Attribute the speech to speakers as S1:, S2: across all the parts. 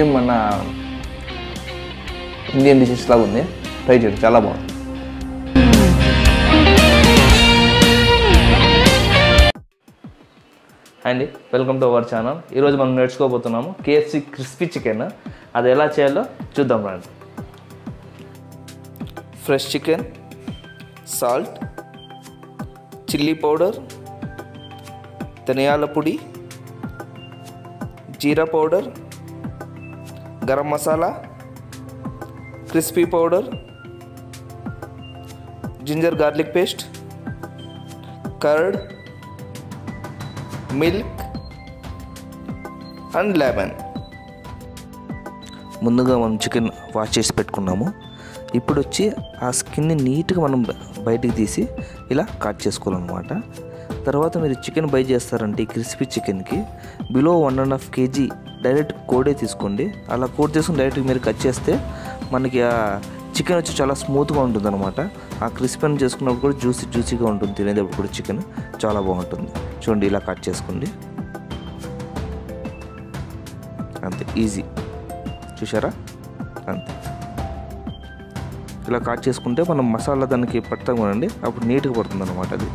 S1: Same మన Indian dishes లాగా ఉంది ట్రై చేయండి చాలా బాగుంది అండి వెల్కమ్ టు అవర్ ఛానల్ ఈరోజు మనం నేర్చుకోబోతున్నాము కేఎఫ్సి క్రిస్పీ చికెన్ అది ఎలా చేయాలో చూద్దాం రండి fresh chicken salt chilli powder ధనియాల పొడి jeera powder garam masala crispy powder ginger garlic paste curd milk and lemon ముందుగా మనం చికెన్ వాష్ చేసి పెట్టుకున్నాము ఇప్పుడు వచ్చి ఆ స్కిన్ని నీట్గా మనం బ- బయటికి తీసి ఇలా కట్ చేసుకోవాలన్నమాట తర్వాత మీరు చికెన్ బై చేస్తారంటే ఈ క్రిస్పీ చికెన్కి below one and half KG direct కోడే తీసుకోండి అలా కోడ్ తీసుకుని డైరెక్ట్గా మీరు కట్ చేస్తే మనకి ఆ చికెన్ వచ్చి చాలా స్మూత్గా ఉంటుంది అనమాట ఆ క్రిస్పీ చేసుకున్నప్పుడు కూడా జ్యూసీ జ్యూసీగా ఉంటుంది తినేటప్పుడు కూడా చికెన్ చాలా బాగుంటుంది చూడండి ఇలా కట్ చేసుకోండి అంతే ఈజీ చూసారా అంతే ఇలా కట్ చేసుకుంటే మనం మసాలా దానికి పడతాం కదండి అప్పుడు నీట్గా పడుతుంది అనమాట అది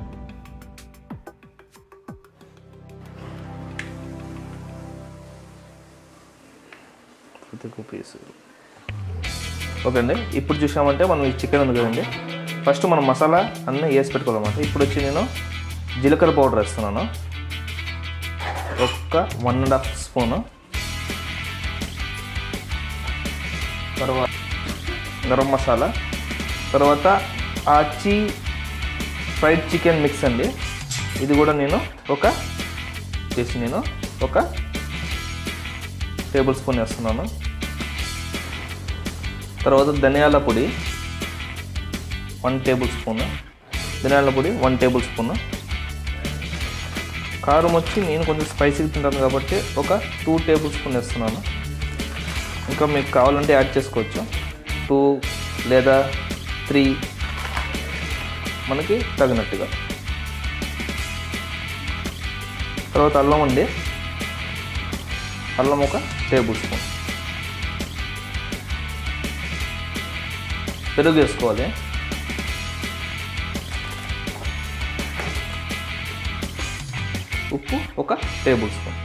S1: పీసు ఓకే అండి ఇప్పుడు చూసామంటే మనం ఈ చికెన్ ఉంది కదండి ఫస్ట్ మనం మసాలా అన్నీ వేసి పెట్టుకోవాలన్నమాట ఇప్పుడు వచ్చి నేను జీలకర్ర పౌడర్ వేస్తున్నాను ఒక్క వన్ అండ్ హాఫ్ స్పూను తర్వాత గరం మసాలా తర్వాత ఆచి ఫ్రైడ్ చికెన్ మిక్స్ అండి ఇది కూడా నేను ఒక చేసి నేను ఒక టేబుల్ స్పూన్ వేస్తున్నాను తర్వాత ధనియాల పొడి వన్ టేబుల్ స్పూన్ ధనియాల పొడి వన్ టేబుల్ స్పూన్ కారం వచ్చి నేను కొంచెం స్పైసీగా తింటాను కాబట్టి ఒక టూ టేబుల్ స్పూన్ వేస్తున్నాను ఇంకా మీకు కావాలంటే యాడ్ చేసుకోవచ్చు టూ లేదా త్రీ మనకి తగినట్టుగా తర్వాత అల్లం అండి అల్లం ఒక టేబుల్ స్పూన్ పెరుగు వేసుకోవాలి ఉప్పు ఒక టేబుల్ స్పూన్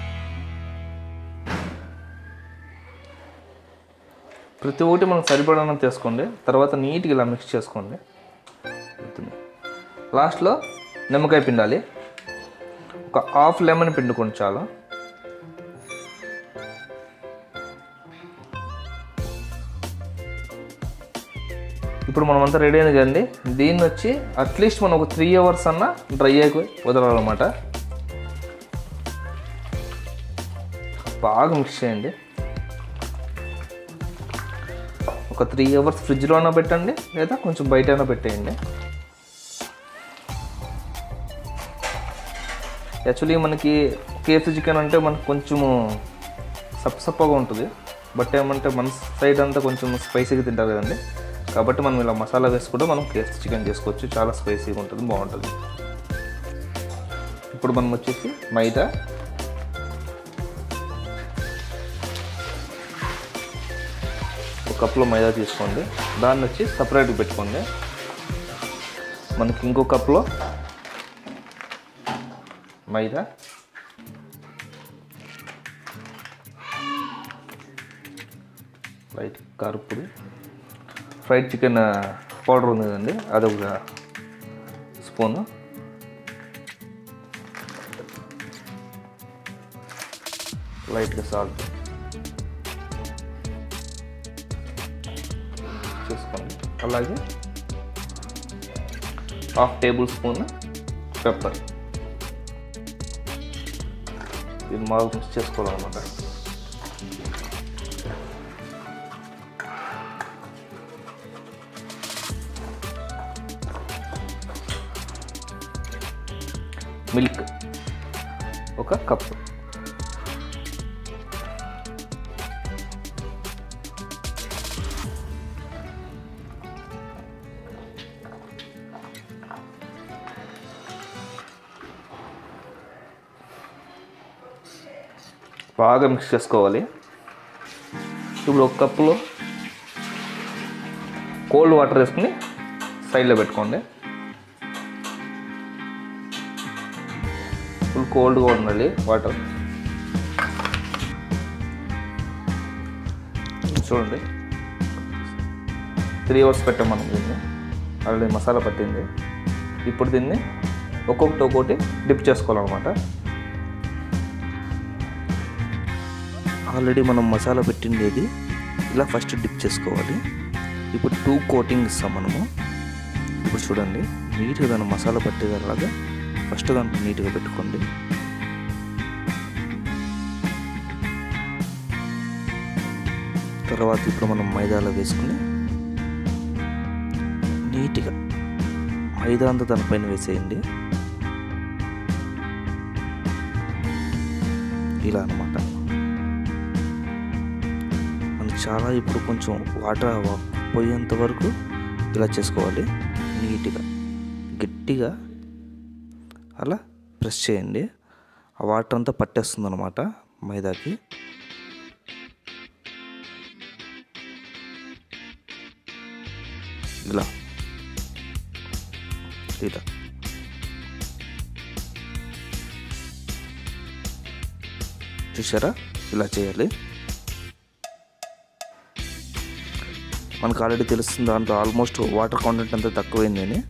S1: ప్రతి ఒక్కటి మనం సరిపడినంత తీసుకోండి తర్వాత నీట్గా ఇలా మిక్స్ చేసుకోండి లాస్ట్లో నిమ్మకాయ పిండాలి ఒక హాఫ్ లెమన్ పిండుకోండి చాలా ఇప్పుడు మనం అంతా రెడీ అయింది కదండి దీన్ని వచ్చి అట్లీస్ట్ మనం ఒక త్రీ అవర్స్ అన్న డ్రై అయ్యి వదలాలన్నమాట బాగా మిక్స్ చేయండి ఒక త్రీ అవర్స్ ఫ్రిడ్జ్లో అయినా పెట్టండి లేదా కొంచెం బయట అయినా పెట్టేయండి యాక్చువల్లీ మనకి కేఎఫ్సీ చికెన్ అంటే మనకు కొంచెము సప్పసప్పగా ఉంటుంది బట్ ఏమంటే మన సైడ్ అంతా కొంచెం స్పైసీగా తింటారు కదండి కాబట్టి మనం ఇలా మసాలా వేసి కూడా మనం కేఎఫ్సీ చికెన్ చేసుకోవచ్చు చాలా స్పైసీగా ఉంటుంది బాగుంటుంది ఇప్పుడు మనం వచ్చేసి మైదా ఒక కప్లో మైదా తీసుకోండి దాన్ని వచ్చి సపరేట్గా పెట్టుకోండి మనకి ఇంకో కప్లో మైదా లైట్ కారపొడి ఫ్రైడ్ చికెన్ పౌడర్ ఉంది కదండి అదొక స్పూను లైట్గా సాల్ట్ చేసుకోండి అలాగే హాఫ్ టేబుల్ స్పూన్ పెప్పర్ ఇది బాగా మిక్స్ చేసుకోవాలన్నమాట మిల్క్ ఒక కప్పు బాగా మిక్స్ చేసుకోవాలి ఇప్పుడు ఒక కప్పులో కోల్డ్ వాటర్ వేసుకుని సైడ్లో పెట్టుకోండి ఫుల్ కోల్డ్గా ఉండాలి వాటర్ చూడండి త్రీ అవర్స్ పెట్టాం మనం దీన్ని ఆల్రెడీ మసాలా పట్టింది ఇప్పుడు దీన్ని ఒక్కొక్కటి ఒక్కొక్కటి డిప్ చేసుకోవాలన్నమాట ఆల్రెడీ మనం మసాలా పెట్టిండేది ఇలా ఫస్ట్ డిప్ చేసుకోవాలి ఇప్పుడు టూ కోటింగ్ ఇస్తాం మనము ఇప్పుడు చూడండి నీట్గా దాన్ని మసాలా పట్టేలాగా ఫస్ట్ దాంట్లో నీట్గా పెట్టుకోండి తర్వాత ఇప్పుడు మనం మైదాలో వేసుకుని నీట్గా మైదా అంతా దానిపైన వేసేయండి ఇలా అనమాట మనకి చాలా ఇప్పుడు కొంచెం వాటర్ పోయేంత వరకు ఇలా చేసుకోవాలి నీట్గా గట్టిగా అలా ప్రెస్ చేయండి ఆ వాటర్ అంతా పట్టేస్తుంది అనమాట మైదాకి ఇలా ఇలా చూసారా ఇలా చేయాలి మనకు ఆల్రెడీ తెలుస్తుంది దాంట్లో ఆల్మోస్ట్ వాటర్ కాంటెంట్ అంతా తక్కువైందని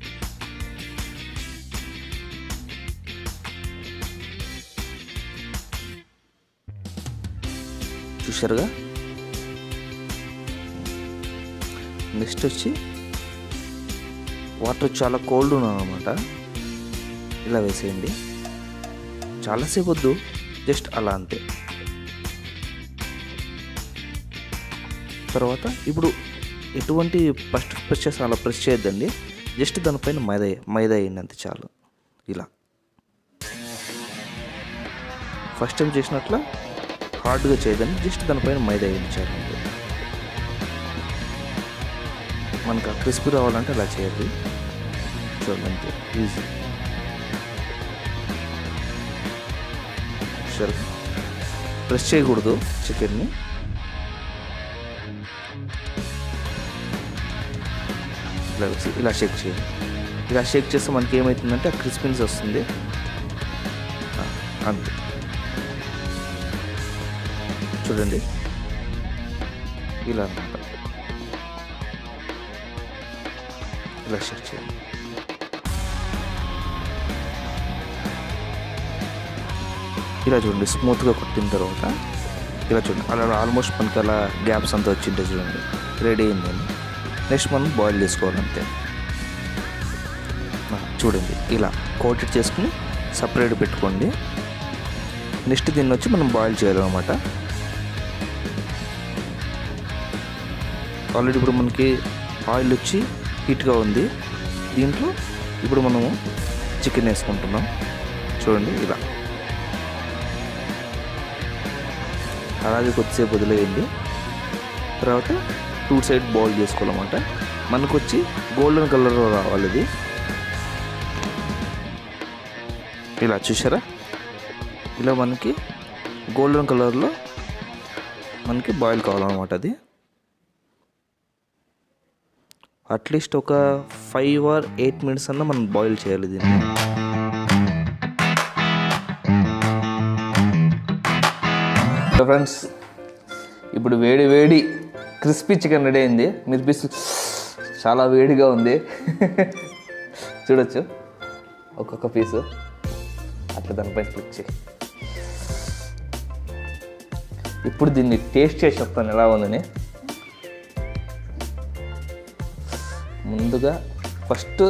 S1: చూసారుగా నెక్స్ట్ వచ్చి వాటర్ చాలా కోల్డ్ అనమాట ఇలా వేసేయండి చాలాసేపు వద్దు జస్ట్ అలా అంతే తర్వాత ఇప్పుడు ఎటువంటి ఫస్ట్ ప్రెస్ చేసిన అలా ప్రెస్ చేయొద్దండి జస్ట్ దానిపైన మైదా మైదా వేయండి అంతే చాలు ఇలా ఫస్ట్ టైం చేసినట్ల హార్డ్గా చేయదండి జస్ట్ దానిపైన మైదా వేయండి చాలు అంతే మనకు క్రిస్పీ రావాలంటే అలా చేయాలి చూడండి అంతే ఈజీ సరే ప్రెస్ చేయకూడదు చికెన్ని ఇలా వేసి ఇలా షేక్ చేయాలి ఇలా షేక్ చేస్తే మనకి ఏమవుతుందంటే ఆ క్రిస్పీనెస్ వస్తుంది ఆ, అంతే చూడండి ఇలా అనమాట ఇలా షేక్ చేయాలి ఇలా చూడండి స్మూత్గా కొట్టిన తర్వాత ఇలా చూడండి అలా ఆల్మోస్ట్ మనకి అలా గ్యాప్స్ అంతా వచ్చింటే చూడండి రెడీ అయిందండి నెక్స్ట్ మనం బాయిల్ చేసుకోవాలంతే ఆ, చూడండి ఇలా కోటెడ్ చేసుకుని సపరేట్ పెట్టుకోండి నెక్స్ట్ దీన్ని వచ్చి మనం బాయిల్ చేయాలన్నమాట ఆల్రెడీ ఇప్పుడు మనకి ఆయిల్ వచ్చి హీట్గా ఉంది దీంట్లో ఇప్పుడు మనము చికెన్ వేసుకుంటున్నాం చూడండి ఇలా అలాగే కొద్దిసేపు వదిలేయండి తర్వాత టూ సైడ్ బాయిల్ చేసుకోవాలన్నమాట మనకు వచ్చి గోల్డెన్ కలర్లో రావాలి ఇది ఇలా చూసారా ఇలా మనకి గోల్డెన్ కలర్లో మనకి బాయిల్ కావాలన్నమాట అది అట్లీస్ట్ ఒక ఫైవ్ ఆర్ ఎయిట్ మినిట్స్ అన్న మనం బాయిల్ చేయాలి దీన్ని ఫ్రెండ్స్ ఇప్పుడు వేడి వేడి క్రిస్పీ చికెన్ రెడీ అయింది మీరు పీస్ చాలా వేడిగా ఉంది చూడొచ్చు ఒక్కొక్క పీసు అట్లా దానిపైన క్లిక్ చేయి ఇప్పుడు దీన్ని టేస్ట్ చేసి చెప్తాను ఎలా ఉందని ముందుగా ఫస్ట్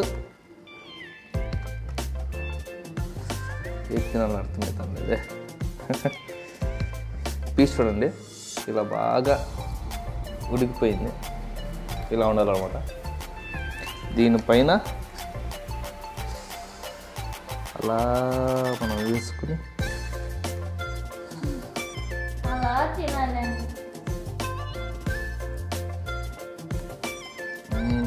S1: ఏది తినాలని అర్థమవుతుంది ఇదే పీస్ చూడండి ఇలా బాగా ఉడికిపోయింది ఇలా ఉండాలన్నమాట దీనిపైన అలా మనం వేసుకుని
S2: అలా తినాలండి
S1: మ్మ్.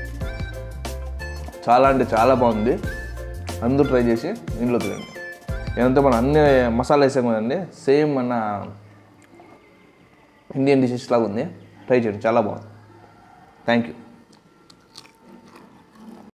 S1: చాలా అంటే చాలా బాగుంది అందరూ ట్రై చేసి ఇంట్లో తినండి ఇదంతా మనం అన్ని మసాలా వేసాం కదండి సేమ్ మన ఇండియన్ డిషెస్ లాగా ఉంది ట్రై చేయండి చాలా బాగుంది థ్యాంక్ యూ